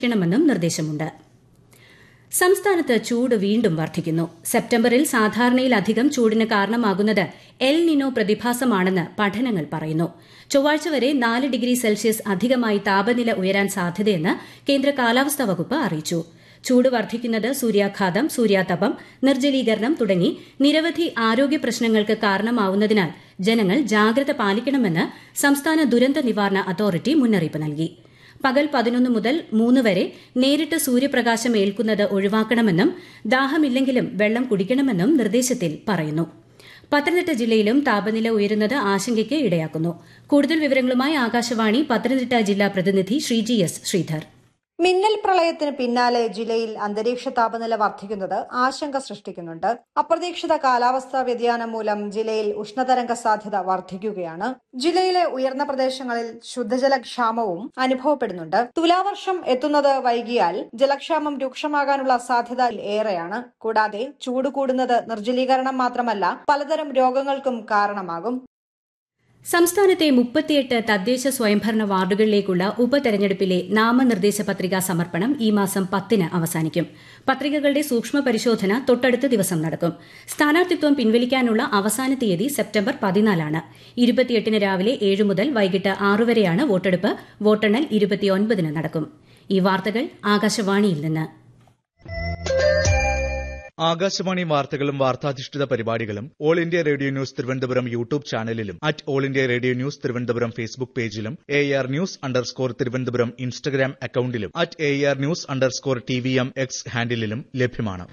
ണമെന്നും നിർദ്ദേശമുണ്ട് സംസ്ഥാനത്ത് ചൂട് വീണ്ടും വർദ്ധിക്കുന്നു സെപ്റ്റംബറിൽ സാധാരണയിലധികം ചൂടിന് കാരണമാകുന്നത് എൽ നിനോ പ്രതിഭാസമാണെന്ന് പഠനങ്ങൾ പറയുന്നു ചൊവ്വാഴ്ച വരെ നാല് ഡിഗ്രി സെൽഷ്യസ് അധികമായി താപനില ഉയരാൻ സാധ്യതയെന്ന് കേന്ദ്ര കാലാവസ്ഥാ വകുപ്പ് അറിയിച്ചു ചൂട് വർദ്ധിക്കുന്നത് സൂര്യാഘാതം സൂര്യാതപം നിർജ്ജലീകരണം തുടങ്ങി നിരവധി ആരോഗ്യ പ്രശ്നങ്ങൾക്ക് കാരണമാവുന്നതിനാൽ ജനങ്ങൾ ജാഗ്രത പാലിക്കണമെന്ന് സംസ്ഥാന ദുരന്ത നിവാരണ അതോറിറ്റി മുന്നറിയിപ്പ് നൽകി പകൽ പതിനൊന്ന് മുതൽ മൂന്ന് വരെ നേരിട്ട് സൂര്യപ്രകാശം ഏൽക്കുന്നത് ഒഴിവാക്കണമെന്നും ദാഹമില്ലെങ്കിലും വെള്ളം കുടിക്കണമെന്നും നിർദ്ദേശത്തിൽ പറയുന്നു പത്തനംതിട്ട ജില്ലയിലും താപനില ഉയരുന്നത് ആശങ്കയ്ക്ക് ഇടയാക്കുന്നു കൂടുതൽ വിവരങ്ങളുമായി ആകാശവാണി പത്തനംതിട്ട ജില്ലാ പ്രതിനിധി ശ്രീജി എസ് ശ്രീധർ മിന്നൽ പ്രളയത്തിന് പിന്നാലെ ജില്ലയിൽ അന്തരീക്ഷ താപനില വർദ്ധിക്കുന്നത് ആശങ്ക സൃഷ്ടിക്കുന്നുണ്ട് അപ്രതീക്ഷിത കാലാവസ്ഥാ വ്യതിയാനം മൂലം ജില്ലയിൽ ഉഷ്ണതരംഗ സാധ്യത വർദ്ധിക്കുകയാണ് ജില്ലയിലെ ഉയർന്ന പ്രദേശങ്ങളിൽ ശുദ്ധജല ക്ഷാമവും അനുഭവപ്പെടുന്നുണ്ട് തുലാവർഷം എത്തുന്നത് വൈകിയാൽ ജലക്ഷാമം രൂക്ഷമാകാനുള്ള സാധ്യത ഏറെയാണ് കൂടാതെ ചൂട് കൂടുന്നത് നിർജ്ജലീകരണം മാത്രമല്ല പലതരം രോഗങ്ങൾക്കും കാരണമാകും സംസ്ഥാനത്തെ മുപ്പത്തിയെട്ട് തദ്ദേശ സ്വയംഭരണ വാർഡുകളിലേക്കുള്ള ഉപതെരഞ്ഞെടുപ്പിലെ നാമനിർദ്ദേശ പത്രികാ സമർപ്പണം ഈ മാസം പത്തിന് അവസാനിക്കും പത്രികകളുടെ സൂക്ഷ്മ പരിശോധന തൊട്ടടുത്ത ദിവസം നടക്കും സ്ഥാനാർത്ഥിത്വം പിൻവലിക്കാനുള്ള അവസാന തീയതി സെപ്റ്റംബർ പതിനാലാണ് ഇരുപത്തിയെട്ടിന് രാവിലെ ഏഴ് മുതൽ വൈകിട്ട് ആറു വരെയാണ് വോട്ടെടുപ്പ് വോട്ടെണ്ണൽ ഇരുപത്തിയൊൻപതിന് നടക്കും ഈ വാർത്തകൾ ആകാശവാണിയിൽ നിന്ന് ആകാശവാണി വാർത്തകളും വാർത്താധിഷ്ഠിത പരിപാടികളും all India radio news Thiruvananthapuram YouTube ചാനലിലും at all India radio news Thiruvananthapuram Facebook പേജിലും A R news underscore Thiruvananthapuram Instagram അക്കൌണ്ടിലും at A R news underscore T V M X ഹാൻഡിലും ലഭ്യമാണ്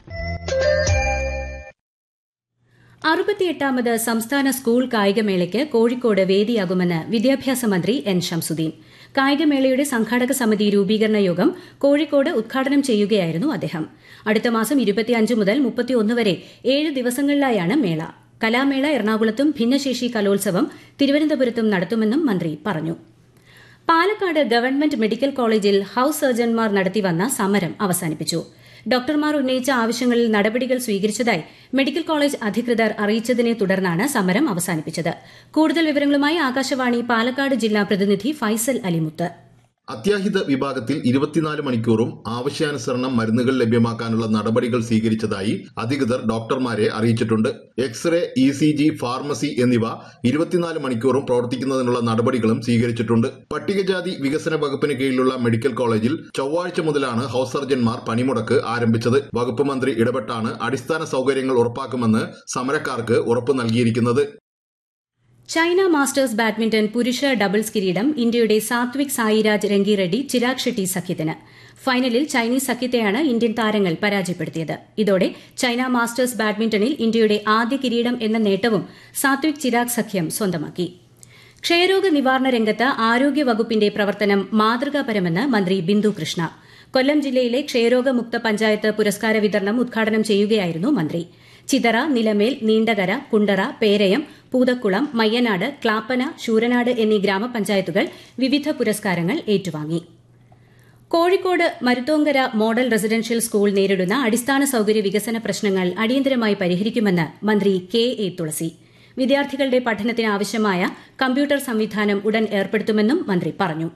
അറുപത്തിയെട്ടാമത് സംസ്ഥാന സ്കൂൾ കായികമേളയ്ക്ക് കോഴിക്കോട് വേദിയാകുമെന്ന് വിദ്യാഭ്യാസ മന്ത്രി എൻ ഷംസുദ്ദീൻ കായികമേളയുടെ സംഘാടക സമിതി രൂപീകരണ യോഗം കോഴിക്കോട് ഉദ്ഘാടനം ചെയ്യുകയായിരുന്നു അദ്ദേഹം അടുത്ത മാസം ഇരുപത്തിയഞ്ച് മുതൽ മുപ്പത്തിയൊന്ന് വരെ ഏഴ് ദിവസങ്ങളിലായാണ് മേള കലാമേള എറണാകുളത്തും ഭിന്നശേഷി കലോത്സവം തിരുവനന്തപുരത്തും നടത്തുമെന്നും മന്ത്രി പറഞ്ഞു പാലക്കാട് ഗവൺമെന്റ് മെഡിക്കൽ കോളേജിൽ ഹൌസ് സർജൻമാർ നടത്തിവന്ന സമരം അവസാനിപ്പിച്ചു ഡോക്ടർമാർ ഉന്നയിച്ച ആവശ്യങ്ങളിൽ നടപടികൾ സ്വീകരിച്ചതായി മെഡിക്കൽ കോളേജ് അധികൃതർ അറിയിച്ചതിനെ തുടർന്നാണ് സമരം അവസാനിപ്പിച്ചത് കൂടുതൽ വിവരങ്ങളുമായി ആകാശവാണി പാലക്കാട് ജില്ലാ പ്രതിനിധി ഫൈസൽ അലിമുത്ത് അത്യാഹിത വിഭാഗത്തിൽ ഇരുപത്തിനാല് മണിക്കൂറും ആവശ്യാനുസരണം മരുന്നുകൾ ലഭ്യമാക്കാനുള്ള നടപടികൾ സ്വീകരിച്ചതായി അധികൃതർ ഡോക്ടർമാരെ അറിയിച്ചിട്ടുണ്ട് x-ray E C G pharmacy എന്നിവ ഇരുപത്തിനാല് മണിക്കൂറും പ്രവർത്തിക്കുന്നതിനുള്ള നടപടികളും സ്വീകരിച്ചിട്ടുണ്ട് പട്ടികജാതി വികസന വകുപ്പിന് കീഴിലുള്ള മെഡിക്കൽ കോളേജിൽ ചൊവ്വാഴ്ച മുതലാണ് ഹൌസ് സർജൻമാർ പണിമുടക്ക് ആരംഭിച്ചത് വകുപ്പ് മന്ത്രി ഇടപെട്ടാണ് അടിസ്ഥാന സൌകര്യങ്ങൾ ഉറപ്പാക്കുമെന്ന് സമരക്കാർക്ക് ഉറപ്പ് നൽകിയിരിക്കുന്നത് ചൈന മാസ്റ്റേഴ്സ് ബാഡ്മിന്റൺ പുരുഷ ഡബിൾസ് കിരീടം ഇന്ത്യയുടെ സാത്വിക് സായിരാജ് രംഗിറെഡ്ഡി ചിരാഗ് ഷെട്ടി സഖ്യത്തിന് ഫൈനലിൽ ചൈനീസ് സഖ്യത്തെയാണ് ഇന്ത്യൻ താരങ്ങൾ പരാജയപ്പെടുത്തിയത് ഇതോടെ ചൈന മാസ്റ്റേഴ്സ് ബാഡ്മിന്റണിൽ ഇന്ത്യയുടെ ആദ്യ കിരീടം എന്ന നേട്ടവും സാത്വിക് ചിരാഗ് സഖ്യം സ്വന്തമാക്കി ക്ഷയരോഗ നിവാരണ രംഗത്ത് ആരോഗ്യ വകുപ്പിന്റെ പ്രവർത്തനം മാതൃകാപരമെന്ന് മന്ത്രി ബിന്ദു കൃഷ്ണ കൊല്ലം ജില്ലയിലെ ക്ഷയരോഗമുക്ത പഞ്ചായത്ത് പുരസ്കാര വിതരണം ഉദ്ഘാടനം ചെയ്യുകയായിരുന്നു മന്ത്രി ചിതറ നിലമേൽ നീണ്ടകര കുണ്ടറ പേരയം പൂതക്കുളം മയ്യനാട് ക്ലാപ്പന ശൂരനാട് എന്നീ ഗ്രാമപഞ്ചായത്തുകൾ വിവിധ പുരസ്കാരങ്ങൾ ഏറ്റുവാങ്ങി Kozhikode Maruthonkara model residential school നേരിടുന്ന അടിസ്ഥാന സൌകര്യ വികസന പ്രശ്നങ്ങൾ അടിയന്തരമായി പരിഹരിക്കുമെന്ന് മന്ത്രി കെ എ തുളസി വിദ്യാർത്ഥികളുടെ പഠനത്തിന് ആവശ്യമായ കമ്പ്യൂട്ടർ സംവിധാനം ഉടൻ ഏർപ്പെടുത്തുമെന്നും മന്ത്രി പറഞ്ഞു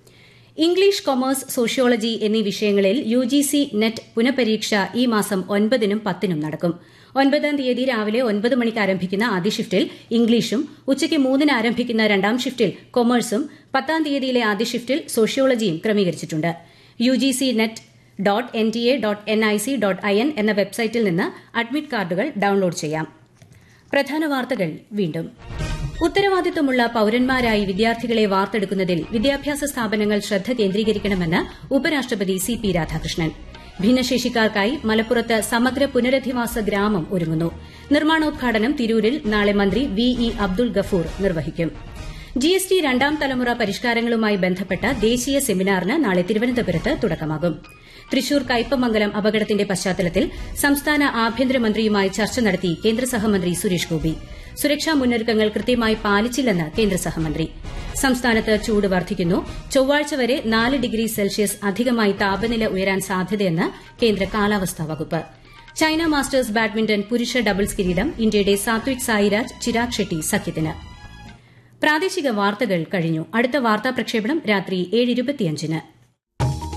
ഇംഗ്ലീഷ് കൊമേഴ്സ് സോഷ്യോളജി എന്നീ വിഷയങ്ങളിൽ യു ജി സി നെറ്റ് പുനഃപരീക്ഷ ഈ മാസം ഒൻപതിനും പത്തിനും നടക്കും ഒൻപതാം തീയതി രാവിലെ ഒൻപത് മണിക്ക് ആരംഭിക്കുന്ന ആദ്യ ഷിഫ്റ്റിൽ ഇംഗ്ലീഷും ഉച്ചയ്ക്ക് മൂന്നിന് ആരംഭിക്കുന്ന രണ്ടാം ഷിഫ്റ്റിൽ കൊമേഴ്സും പത്താം തീയതിയിലെ ആദ്യ ഷിഫ്റ്റിൽ സോഷ്യോളജിയും ക്രമീകരിച്ചിട്ടുണ്ട് U G C NET dot N T A dot N I C dot I N എന്ന വെബ്സൈറ്റിൽ നിന്ന് അഡ്മിറ്റ് കാർഡുകൾ ഡൌൺലോഡ് ചെയ്യാം പ്രധാന വാർത്തകൾ വീണ്ടും ഉത്തരവാദിത്തമുള്ള പൌരന്മാരായി വിദ്യാർത്ഥികളെ വാർത്തെടുക്കുന്നതിൽ വിദ്യാഭ്യാസ സ്ഥാപനങ്ങൾ ശ്രദ്ധ കേന്ദ്രീകരിക്കണമെന്ന് ഉപരാഷ്ട്രപതി സി പി രാധാകൃഷ്ണൻ ഭിന്നശേഷിക്കാർക്കായി മലപ്പുറത്ത് സമഗ്ര പുനരധിവാസ ഗ്രാമം ഒരുങ്ങുന്നു നിർമ്മാണോദ്ഘാടനം തിരൂരിൽ നാളെ മന്ത്രി വി ഇ അബ്ദുൾ ഗഫൂർ നിർവഹിക്കും ജിഎസ്ടി രണ്ടാം തലമുറ പരിഷ്കാരങ്ങളുമായി ബന്ധപ്പെട്ട ദേശീയ സെമിനാറിന് നാളെ തിരുവനന്തപുരത്ത് തുടക്കമാകും തൃശൂർ കയ്പമംഗലം അപകടത്തിന്റെ പശ്ചാത്തലത്തിൽ സംസ്ഥാന ആഭ്യന്തരമന്ത്രിയുമായി ചർച്ച നടത്തി കേന്ദ്ര സഹമന്ത്രി സുരേഷ് ഗോപി സുരക്ഷാ മുന്നൊരുക്കങ്ങൾ കൃത്യമായി പാലിച്ചില്ലെന്ന് കേന്ദ്ര സഹമന്ത്രി സംസ്ഥാനത്ത് ചൂട് വർദ്ധിക്കുന്നു ചൊവ്വാഴ്ച വരെ നാല് ഡിഗ്രി സെൽഷ്യസ് അധികമായി താപനില ഉയരാൻ സാധ്യതയെന്ന് കേന്ദ്ര കാലാവസ്ഥാ വകുപ്പ് ചൈന മാസ്റ്റേഴ്സ് ബാഡ്മിന്റൺ പുരുഷ ഡബിൾസ് കിരീടം ഇന്ത്യയുടെ സാത്വിക് സായിരാജ് ചിരാഗ് ഷെട്ടി സഖ്യത്തിന് പ്രാദേശിക വാർത്തകൾ കഴിഞ്ഞു അടുത്ത വാർത്താ പ്രക്ഷേപണം രാത്രി ഏഴ്